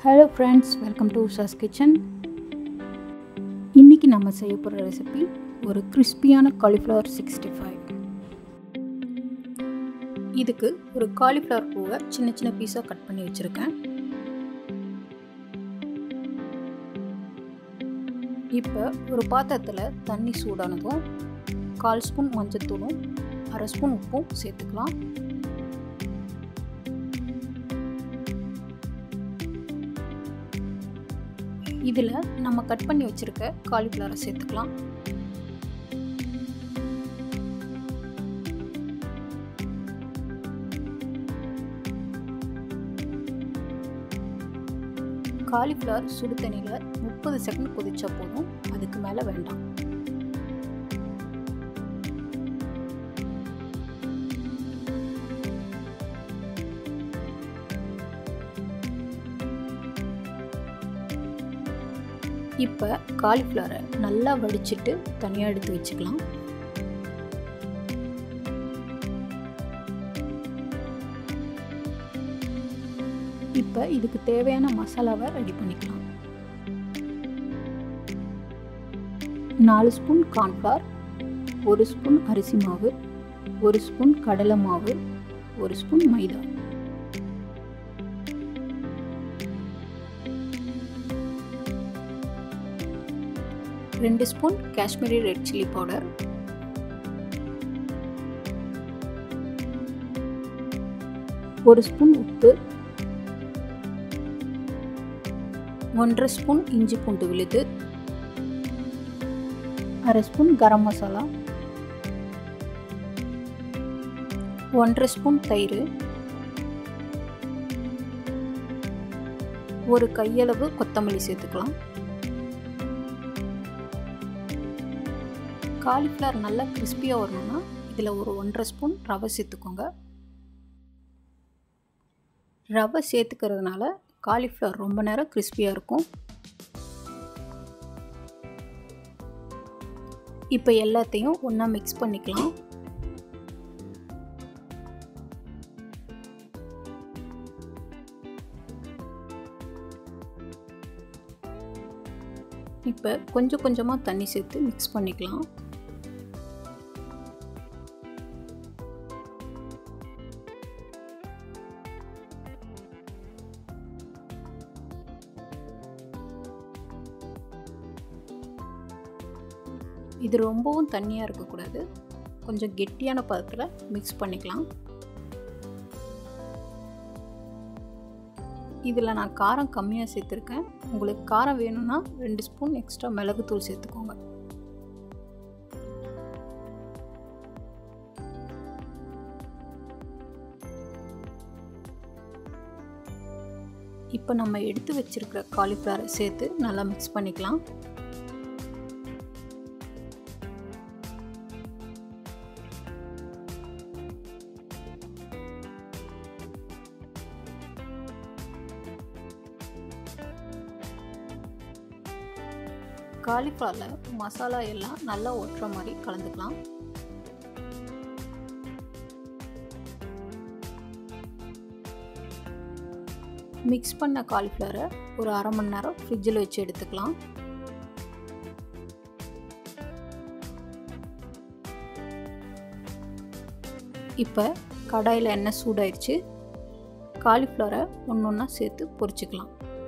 hello friends welcome to Usha's kitchen இன்றைக்கி நம்ம செய்ய போகிற ரெசிபி ஒரு கிறிஸ்பியான காலிஃப்ளவர் சிக்ஸ்டி ஃபைவ் இதுக்கு ஒரு காலிஃப்ளவர் பூவை சின்ன சின்ன பீஸாக கட் பண்ணி வச்சுருக்கேன் இப்போ ஒரு பாத்திரத்தில் தண்ணி சூடானதும் கால் ஸ்பூன் மஞ்சத்தூளும் அரை ஸ்பூன் உப்பும் சேர்த்துக்கலாம் இதில் நம்ம கட் பண்ணி வச்சுருக்க காலிஃப்ளவரை சேர்த்துக்கலாம் காலிஃப்ளவர் சுடு தண்ணியில் முப்பது செகண்ட் கொதிச்சா போதும் அதுக்கு மேலே வேண்டாம் இப்போ காலிஃப்ளவரை நல்லா வடிச்சிட்டு தனியாக எடுத்து வச்சுக்கலாம் இப்போ இதுக்கு தேவையான மசாலாவை ரெடி பண்ணிக்கலாம் நாலு ஸ்பூன் கார்ன்ஃப்ளவர் ஒரு ஸ்பூன் அரிசி மாவு ஒரு ஸ்பூன் கடலை மாவு ஒரு ஸ்பூன் மைதா ரெண்டு spoon Kashmiri red chilli powder ஒரு ஸ்பூன் உப்பு ஒன்றரை ஸ்பூன் இஞ்சி பூண்டு விழுது அரை ஸ்பூன் கரம் மசாலா ஒன்றரை ஸ்பூன் தயிர் ஒரு கையளவு கொத்தமல்லி சேர்த்துக்கலாம் காலிஃப்ளவர் நல்லா கிறிஸ்பியாக வரணும்னா இதில் ஒரு ஒன்றரை ஸ்பூன் ரவை சேர்த்துக்கோங்க ரவை சேர்த்துக்கிறதுனால காலிஃப்ளவர் ரொம்ப நேரம் கிறிஸ்பியாக இருக்கும் இப்போ எல்லாத்தையும் ஒன்றா மிக்ஸ் பண்ணிக்கலாம் இப்போ கொஞ்சம் கொஞ்சமாக தண்ணி சேர்த்து மிக்ஸ் பண்ணிக்கலாம் இது ரொம்பவும் தண்ணியாக இருக்கக்கூடாது கொஞ்சம் கெட்டியான பதத்தில் மிக்ஸ் பண்ணிக்கலாம் இதில் நான் காரம் கம்மியாக சேர்த்துருக்கேன் உங்களுக்கு காரம் வேணும்னா ரெண்டு ஸ்பூன் எக்ஸ்ட்ரா மிளகுத்தூள் சேர்த்துக்கோங்க இப்போ நம்ம எடுத்து வச்சுருக்கிற காலிஃப்ளவரை சேர்த்து நல்லா மிக்ஸ் பண்ணிக்கலாம் காலிஃப்ளவரில் மசாலா எல்லாம் நல்லா ஒட்டுற மாதிரி கலந்துக்கலாம் மிக்ஸ் பண்ண காலிஃப்ளவரை ஒரு அரை மணி நேரம் ஃப்ரிட்ஜில் வச்சு எடுத்துக்கலாம் இப்போ கடாயில் எண்ணெய் சூடாயிடுச்சு காலிஃப்ளவரை ஒன்று ஒன்றா சேர்த்து பொரிச்சிக்கலாம்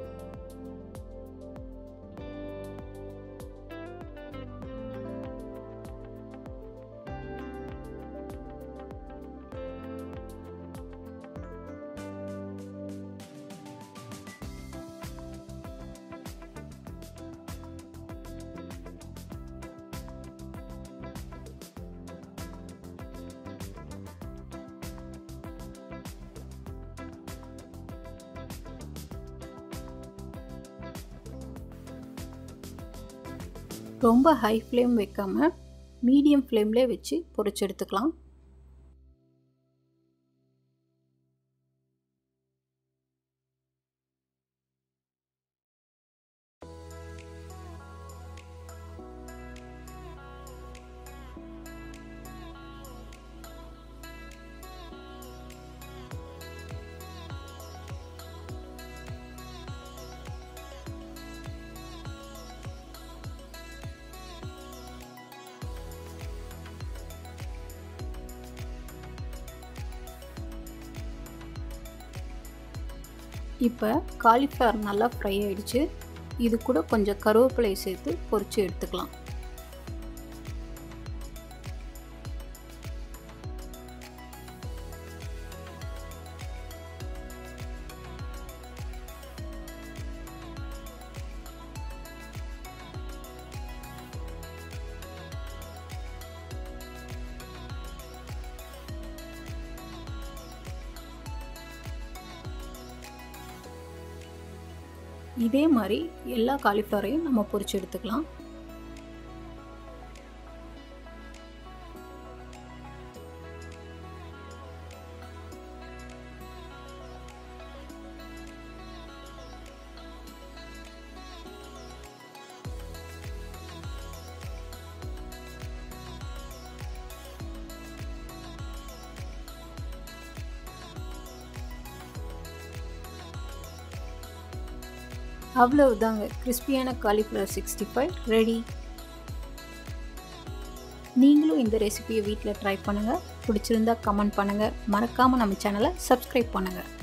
ரொம்ப ஹை ஃப்ளேம் வைக்காமல் மீடியம் ஃப்ளேம்லேயே வச்சு பொரிச்சு எடுத்துக்கலாம் இப்போ காலிஃப்ளவர் நல்லா ஃப்ரை ஆயிடுச்சு இது கூட கொஞ்சம் கருவேப்பிலை சேர்த்து பொரித்து எடுத்துக்கலாம் இதே மாதிரி எல்லா காலிஃப்ளவரையும் நம்ம பொரிச்சு எடுத்துக்கலாம் அவ்வளவுதாங்க கிறிஸ்பியான காலிஃப்ளவர் சிக்ஸ்டி ஃபைவ் ரெடி நீங்களும் இந்த ரெசிபியை வீட்டில் ட்ரை பண்ணுங்கள் பிடிச்சிருந்தா கமெண்ட் பண்ணுங்கள் மறக்காமல் நம்ம சேனலை சப்ஸ்கிரைப் பண்ணுங்கள்